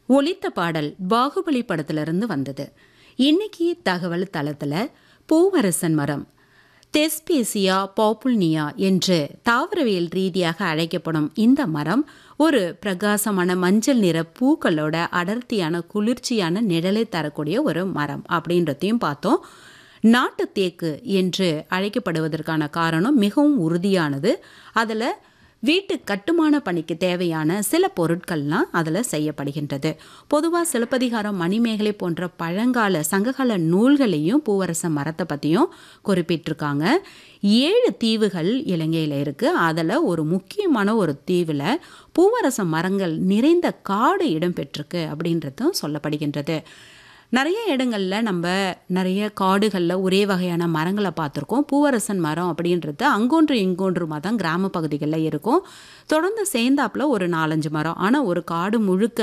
ஒலித்த பாடல் பாகுபலி படத்திலிருந்து வந்தது இன்னைக்கு தகவல் தளத்துல பூவரசன் மரம் தெஸ்பேசியா பாப்புல்னியா என்று தாவரவியல் ரீதியாக அழைக்கப்படும் இந்த மரம் ஒரு பிரகாசமான மஞ்சள் நிற பூக்களோட அடர்த்தியான குளிர்ச்சியான நிழலை தரக்கூடிய ஒரு மரம் அப்படின்றதையும் பார்த்தோம் நாட்டு தேக்கு என்று அழைக்கப்படுவதற்கான காரணம் மிகவும் உறுதியானது அதில் வீட்டு கட்டுமான பணிக்கு தேவையான சில பொருட்கள்லாம் அதில் செய்யப்படுகின்றது பொதுவாக சிலப்பதிகாரம் மணிமேகலை போன்ற பழங்கால சங்ககால நூல்களையும் பூவரச மரத்தை பற்றியும் குறிப்பிட்டிருக்காங்க ஏழு தீவுகள் இலங்கையில் இருக்குது அதில் ஒரு முக்கியமான ஒரு தீவில் பூவரச மரங்கள் நிறைந்த காடு இடம்பெற்றிருக்கு அப்படின்றதும் சொல்லப்படுகின்றது நிறைய இடங்களில் நம்ம நிறைய காடுகளில் ஒரே வகையான மரங்களை பார்த்துருக்கோம் பூவரசன் மரம் அப்படின்றது அங்கொன்று இங்கொன்றுமா தான் கிராம பகுதிகளில் இருக்கும் தொடர்ந்து சேர்ந்தாப்புல ஒரு நாலஞ்சு மரம் ஆனால் ஒரு காடு முழுக்க